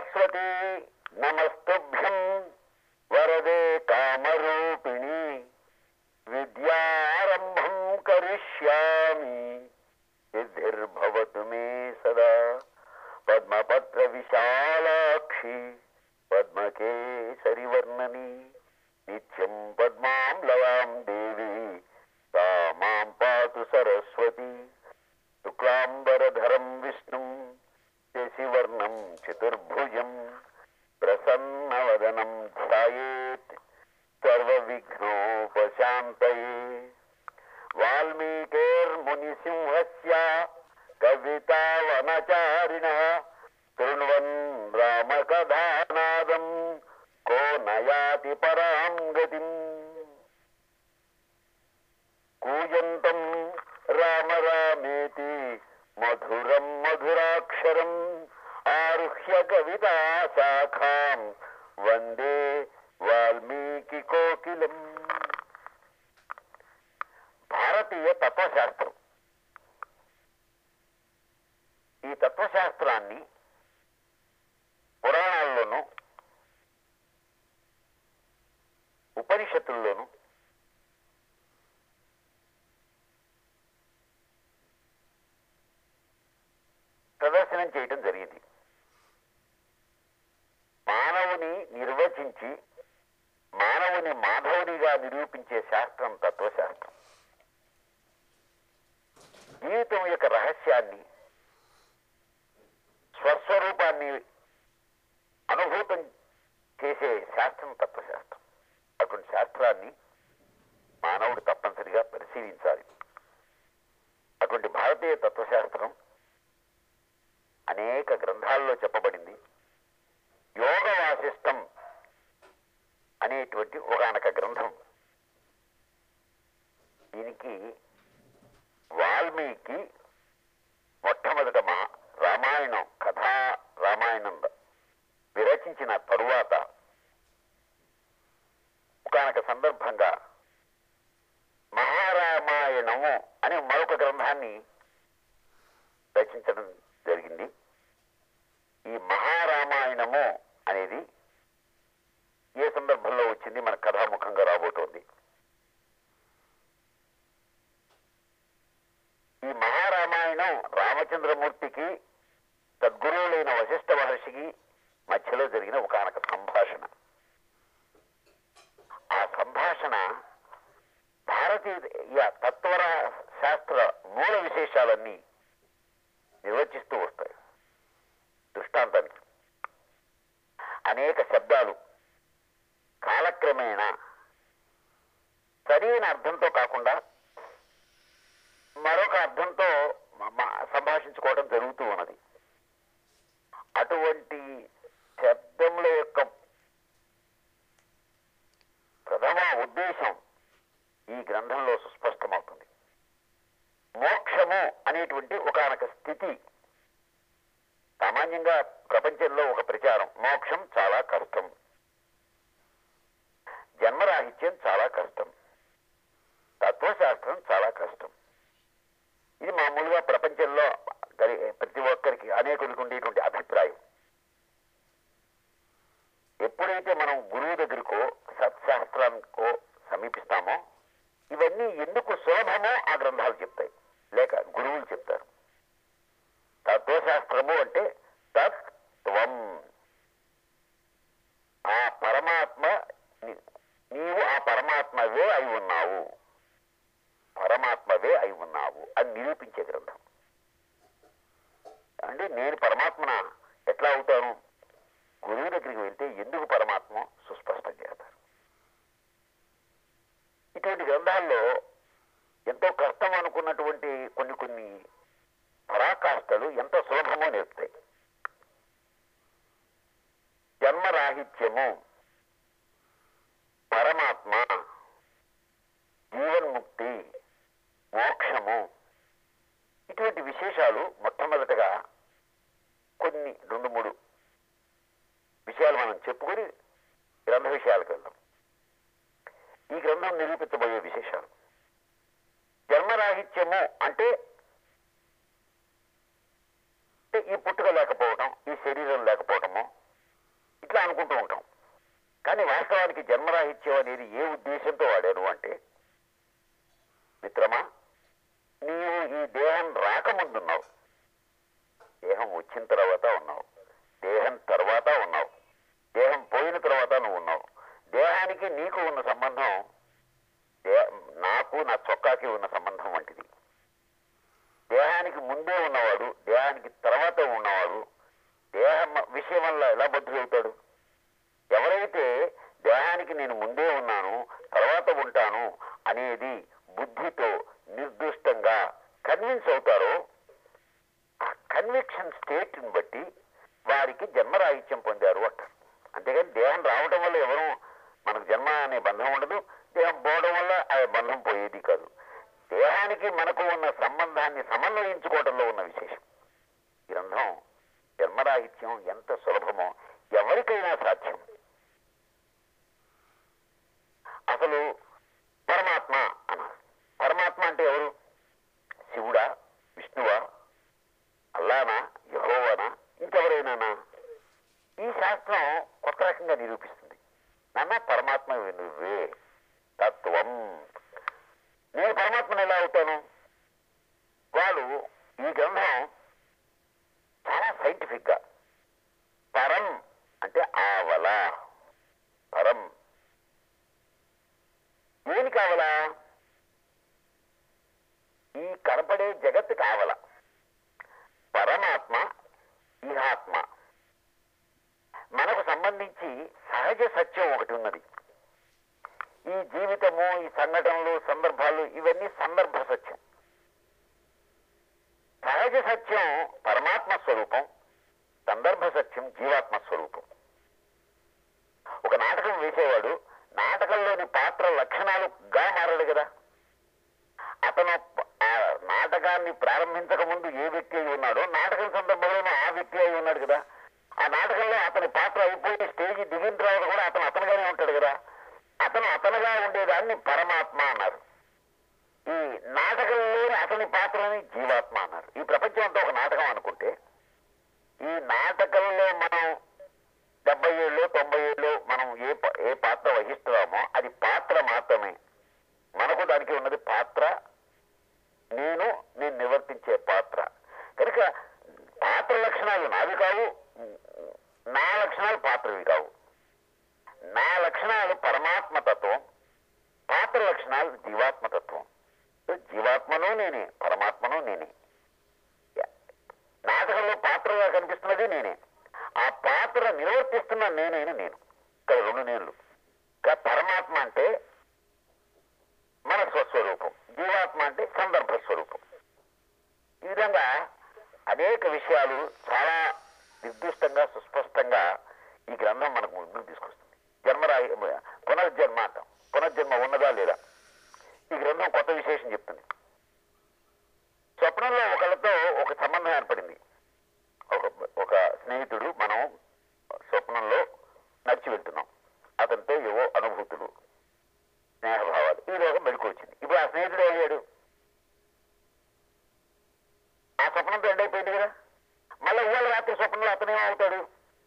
సరస్వతి నమస్తుభ్యం వరదే కామరూపిణి విద్యారంభం కరిష్యామి సిద్ధిర్భవతు మే సదా పద్మపత్ర విశాలాక్షి పద్మకేసరి వర్ణని నిత్యం పద్మాం లవాం దేవి తా మాం పాతు సరస్వతి శుక్లాంబరధరం విష్ణుం శశివర్ణం చతుర్భుజం ప్రసన్నవదనం ధ్యాయేత్ సర్వవిఘ్నోపశాంతయే వాల్మీకేర్మునిసింహస్య కవితావనచారిణ శృణ్వన్ రామకథానాదం కో నయాతి పరాం గతిం కూజంతం రామ రామేతి మధురం మధురాక్షరం ఆరుహ్య కవితా శాఖాం వందే వాల్మీకి కోకిలం భారతీయ తత్వశాస్త్రం ఈ తత్వశాస్త్రాన్ని పురాణాల్లోనూ ఉపనిషత్తుల్లోనూ ప్రదర్శనం చేయటం జరిగింది మానవుని నిర్వచించి మానవుని మాధవునిగా నిరూపించే శాస్త్రం తత్వశాస్త్రం జీవితం యొక్క రహస్యాన్ని స్వస్వరూపాన్ని అనుభూతం చేసే శాస్త్రం తత్వశాస్త్రం అటువంటి శాస్త్రాన్ని మానవుడు తప్పనిసరిగా పరిశీలించాలి అటువంటి భారతీయ తత్వశాస్త్రం అనేక గ్రంథాల్లో చెప్పబడింది యోగ వాసిష్టం అనేటువంటి ఒకనొక గ్రంథం దీనికి వాల్మీకి మొట్టమొదట మా రామాయణం కథా రామాయణం విరచించిన తరువాత ఒకనొక సందర్భంగా మహారామాయణము అనే మరొక గ్రంథాన్ని రచించడం జరిగింది ఈ మహారామాయణము అనేది ఏ సందర్భంలో వచ్చింది మన కథాముఖంగా రాబోతోంది ఈ మహారామాయణం రామచంద్రమూర్తికి సద్గురువులైన వశిష్ఠ మహర్షికి మధ్యలో జరిగిన ఒకనొక సంభాషణ ఆ సంభాషణ భారతీయ తత్వర శాస్త్ర మూల విశేషాలన్నీ నిర్వచిస్తూ వస్తాయి దృష్టాంతానికి అనేక శబ్దాలు కాలక్రమేణా సరైన అర్థంతో కాకుండా మరొక అర్థంతో మ- మ- సంభాషించుకోవడం జరుగుతూ ఉన్నది అటువంటి శబ్దముల యొక్క ప్రథమ ఉద్దేశం ఈ గ్రంథంలో సుస్పష్టమవుతుంది మోక్షము అనేటువంటి ఒకనొక స్థితి సామాన్యంగా ప్రపంచంలో ఒక ప్రచారం మోక్షం చాలా కష్టం జన్మరాహిత్యం చాలా కష్టం తత్వశాస్త్రం చాలా కష్టం ఇది మామూలుగా ప్రపంచంలో గలి- ప్రతి ఒక్కరికి అనేకులకు ఉండేటువంటి అభిప్రాయం ఎప్పుడైతే మనం గురువు దగ్గరకో సత్శాస్త్రానికో సమీపిస్తామో ఇవన్నీ ఎందుకు సులభమో ఆ గ్రంథాలు చెప్తాయి లేక గురువులు చెప్తారు తత్వశాస్త్రము అంటే తత్వం ఆ పరమాత్మ ని- నీవు ఆ పరమాత్మవే అయి ఉన్నావు పరమాత్మవే అయి ఉన్నావు అని నిరూపించే గ్రంథం అంటే నేను పరమాత్మన ఎట్లా అవుతాను గురువు దగ్గరికి వెళ్తే ఎందుకు పరమాత్మ సుస్పష్టం చేస్తారు ఇటువంటి గ్రంథాల్లో ఎంతో కష్టం అనుకున్నటువంటి కొన్ని కొన్ని పరాకాష్ఠలు ఎంత సులభమో నేర్పుతాయి జన్మరాహిత్యము పరమాత్మ జీవన్ముక్తి మోక్షము ఇటువంటి విశేషాలు మొట్టమొదటగా కొన్ని రెండు మూడు విషయాలు మనం చెప్పుకొని గ్రంథ విషయాలకు వెళ్దాం ఈ గ్రంథం నిరూపించబోయే విశేషాలు జన్మరాహిత్యము అంటే అంటే ఈ పుట్టుక లేకపోవటం ఈ శరీరం లేకపోవటము అనుకుంటూ ఉంటాం కానీ వాస్తవానికి జన్మరాహిత్యం అనేది ఏ ఉద్దేశంతో వాడారు అంటే మిత్రమా నీవు ఈ దేహం రాకముందున్నావు దేహం వచ్చిన తర్వాత ఉన్నావు దేహం తర్వాత ఉన్నావు దేహం పోయిన తర్వాత నువ్వు ఉన్నావు దేహానికి నీకు ఉన్న సంబంధం దే- నాకు నా చొక్కాకి ఉన్న సంబంధం వంటిది దేహానికి ముందే ఉన్నవాడు దేహానికి తర్వాత ఉన్నవాడు దేహం విషయం వల్ల ఎలా బద్దులవుతాడు ఎవరైతే దేహానికి నేను ముందే ఉన్నాను తర్వాత ఉంటాను అనేది బుద్ధితో నిర్దిష్టంగా కన్విన్స్ అవుతారో ఆ కన్విక్షన్ స్టేట్ ని బట్టి వారికి జన్మరాహిత్యం పొందారు అంటారు అంతేగాని దేహం రావడం వల్ల ఎవరు మనకు జన్మ అనే బంధం ఉండదు దేహం పోవడం వల్ల ఆ బంధం పోయేది కాదు దేహానికి మనకు ఉన్న సంబంధాన్ని సమన్వయించుకోవడంలో ఉన్న విశేషం ఈ గ్రంథం జన్మరాహిత్యం ఎంత సులభమో ఎవరికైనా సాధ్యం అసలు పరమాత్మ అన్నారు పరమాత్మ అంటే ఎవరు శివుడా విష్ణువా అల్లానా యహోవానా ఇంకెవరైనానా ఈ శాస్త్రం కొత్త రకంగా నిరూపిస్తుంది నాన్న పరమాత్మ నువ్వే తత్వం నేను పరమాత్మను ఎలా అవుతాను వాళ్ళు ఈ గ్రంథం చాలా సైంటిఫిక్ గా పరం అంటే ఆవల పరం దేని కావలా ఈ కనపడే జగత్తు కావల పరమాత్మ ఇహాత్మ మనకు సంబంధించి సహజ సత్యం ఒకటి ఉన్నది ఈ జీవితము ఈ సంఘటనలు సందర్భాలు ఇవన్నీ సందర్భ సత్యం సహజ సత్యం పరమాత్మ స్వరూపం సందర్భ సత్యం జీవాత్మ స్వరూపం ఒక నాటకం వేసేవాడు నాటకంలోని పాత్ర లక్షణాలుగా మారాడు కదా అతను ప- ఆ నాటకాన్ని ప్రారంభించక ముందు ఏ వ్యక్తి అయి ఉన్నాడో నాటకం సందర్భంలోనూ ఆ వ్యక్తి అయి ఉన్నాడు కదా ఆ నాటకంలో అతని పాత్ర అయిపోయి స్టేజ్ దిగిన తర్వాత కూడా అతను అతనుగానే ఉంటాడు కదా అతను అతనుగా ఉండేదాన్ని పరమాత్మ అన్నారు ఈ నాటకంలోని అతని పాత్రని జీవాత్మ అన్నారు ఈ ప్రపంచం అంతా ఒక నాటకం అనుకుంటే ఈ నాటకంలో మనం డెబ్బై ఏళ్ళు తొంభై ఏళ్ళు మనం ఏ ప- ఏ పాత్ర వహిస్తున్నామో అది పాత్ర మాత్రమే మనకు దానికి ఉన్నది పాత్ర నేను నేను నివర్తించే పాత్ర కనుక పాత్ర లక్షణాలు నావి కావు నా లక్షణాలు పాత్రవి కావు నా లక్షణాలు పరమాత్మ తత్వం పాత్ర లక్షణాలు జీవాత్మ తత్వం సో జీవాత్మను నేనే పరమాత్మను నేనే నాటకంలో పాత్రగా కనిపిస్తున్నది నేనే ఆ పాత్ర నిర్వర్తిస్తున్న నేనైన నేను ఇక్కడ రెండు నేనులు ఇంకా పరమాత్మ అంటే మన స్వస్వరూపం జీవాత్మ అంటే సందర్భ స్వరూపం ఈ విధంగా అనేక విషయాలు చాలా నిర్దిష్టంగా సుస్పష్టంగా ఈ గ్రంథం మనకు ముందుకు తీసుకొస్తుంది జన్మరాయి పునర్జన్మ అంటాం పునర్జన్మ ఉన్నదా లేదా ఈ గ్రంథం కొత్త విశేషం చెప్తుంది స్వప్నంలో ఒకళ్ళతో ఒక సంబంధం ఏర్పడింది ఒక ఒక స్నేహితుడు మనం స్వప్నంలో నడిచి వెళ్తున్నాం అతనితో ఏవో అనుభూతులు స్నేహభావాలు ఈ లోకం మెడుకు వచ్చింది ఇప్పుడు ఆ స్నేహితుడు అయ్యాడు ఆ స్వప్నంతో ఎండ్ అయిపోయింది కదా మళ్ళీ ఇవాళ రాత్రి స్వప్నంలో అతను ఏమవుతాడు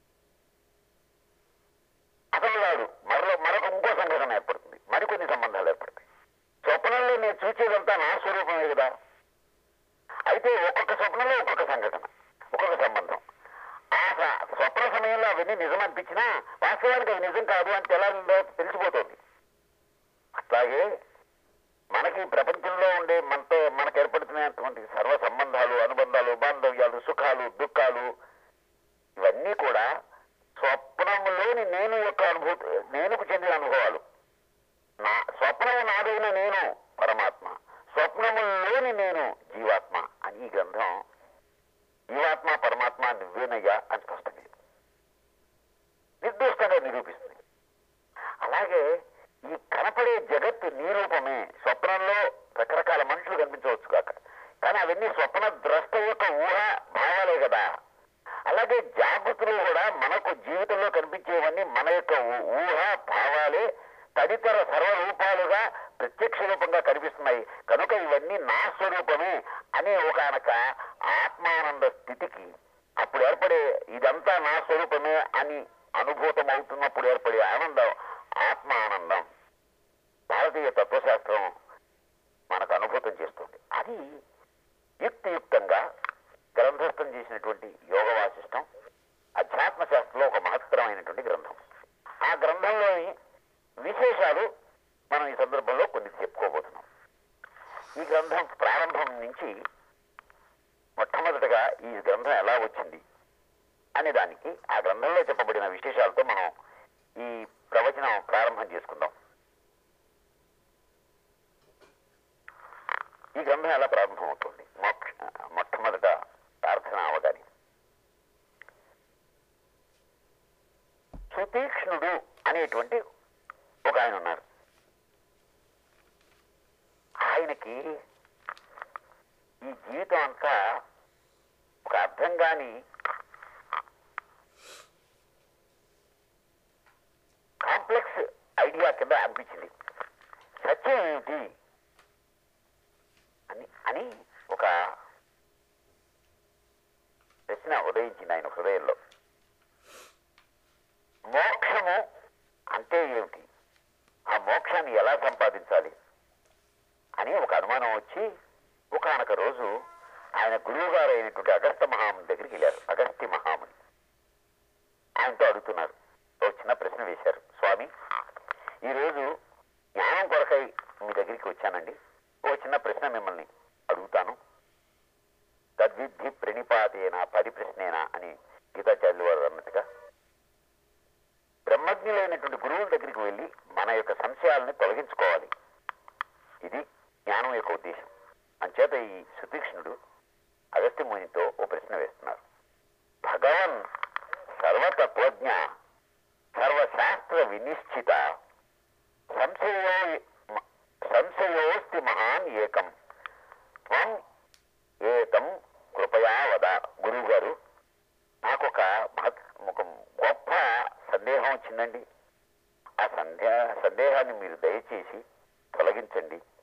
అతను రాడు మరో మరొక ఇంకో సంఘటన ఏర్పడుతుంది మరికొన్ని సంబంధాలు ఏర్పడతాయి స్వప్నంలో నేను చూసేదంతా నా స్వరూపమే కదా అయితే ఒక్కొక్క స్వప్నంలో ఒక్కొక్క సంఘటన ఒక్కొక్క సంబంధం ఆ స- స్వప్న సమయంలో అవన్నీ నిజం అనిపించినా వాస్తవానికి అవి నిజం కాదు అని తెల్లారిందో తెలిసిపోతుంది అట్లాగే మనకి ఈ ప్రపంచంలో ఉండే మనతో మనకు ఏర్పడుతున్నటువంటి సర్వ సంబంధాలు అనుబంధాలు బాంధవ్యాలు సుఖాలు దుఃఖాలు ఇవన్నీ కూడా స్వప్నంలోని నేను యొక్క అనుభూతి నేనుకు చెందిన అనుభవాలు నా స్వప్నము నాదైన నేను పరమాత్మ స్వప్నములోని నేను జీవాత్మ అని ఈ గ్రంథం జీవాత్మ పరమాత్మ నువ్వేనయ్యా అని స్పష్టంగా చెప్తుంది. నిర్దిష్టంగా నిరూపిస్తుంది అలాగే ఈ కనపడే జగత్తు నీ రూపమే స్వప్నంలో రకరకాల మనుషులు కనిపించవచ్చు కాక కానీ అవన్నీ స్వప్న ద్రష్ట యొక్క ఊహ భావాలే కదా అలాగే జాగృతిలో కూడా మనకు జీవితంలో కనిపించేవన్నీ మన యొక్క ఊ- ఊహ భావాలే తదితర సర్వరూపాలుగా ప్రత్యక్ష రూపంగా కనిపిస్తున్నాయి కనుక ఇవన్నీ నా స్వరూపమే అనే ఒకనొక ఆత్మానంద స్థితికి అప్పుడు ఏర్పడే ఇదంతా నా స్వరూపమే అని అనుభూతం అవుతున్నప్పుడు ఏర్పడే ఆనందం ఆత్మ ఆనందం భారతీయ తత్వశాస్త్రం మనకు అనుభూతం చేస్తుంది అది యుక్తియుక్తంగా గ్రంథస్థం చేసినటువంటి యోగ వాసిష్టం అధ్యాత్మ శాస్త్రంలో ఒక మహత్తరమైనటువంటి గ్రంథం ఆ గ్రంథంలోని విశేషాలు మనం ఈ సందర్భంలో కొన్ని చెప్పుకోబోతున్నాం ఈ గ్రంథం ప్రారంభం నుంచి మొట్టమొదటగా ఈ గ్రంథం ఎలా వచ్చింది అనే దానికి ఆ గ్రంథంలో చెప్పబడిన విశేషాలతో మనం ఈ ప్రవచనం ప్రారంభం చేసుకుందాం ఈ గ్రంథం ఎలా ప్రారంభమవుతుంది మోక్ష మొట్టమొదట ప్రార్థన అవగానే సుతీక్ష్ణుడు అనేటువంటి ఒక ఆయన ఉన్నారు ఆయనకి ఈ జీవితం అంతా ఒక అర్థం కాని కాంప్లెక్స్ ఐడియా కింద అనిపించింది సత్యం ఏమిటి అని అని ఒక ప్రశ్న ఉదయించింది ఆయన హృదయంలో మోక్షము అంటే ఏమిటి ఆ మోక్షాన్ని ఎలా సంపాదించాలి అని ఒక అనుమానం వచ్చి ఒకనొక రోజు ఆయన గురువు గారు అయినటువంటి అగస్త మహాముని దగ్గరికి వెళ్ళారు అగస్తి మహాముని ఆయనతో అడుగుతున్నారు ఒక చిన్న ప్రశ్న వేశారు స్వామి ఈరోజు జ్ఞానం కొరకై మీ దగ్గరికి వచ్చానండి ఒక చిన్న ప్రశ్న మిమ్మల్ని అడుగుతాను తద్విద్ధి ప్రణిపాతేనా పరిప్రశ్నేనా అని గీతాచార్యులు వారు అన్నట్టుగా బ్రహ్మజ్ఞులైనటువంటి గురువుల దగ్గరికి వెళ్ళి మన యొక్క సంశయాలని తొలగించుకోవాలి ఇది జ్ఞానం యొక్క ఉద్దేశం అంచేత ఈ సుతీక్ష్ణుడు అగస్త్య మునితో ఓ ప్రశ్న వేస్తున్నారు భగవన్ సర్వతత్వజ్ఞ సర్వశాస్త్ర వినిశ్చిత సంశయో సంశయోస్తి మహాన్ ఏకం త్వం ఏతం కృపయా వద గురువు గారు నాకు ఒక మహత్ ఒక గొప్ప సందేహం వచ్చిందండి ఆ సందేహ సందేహాన్ని మీరు దయచేసి తొలగించండి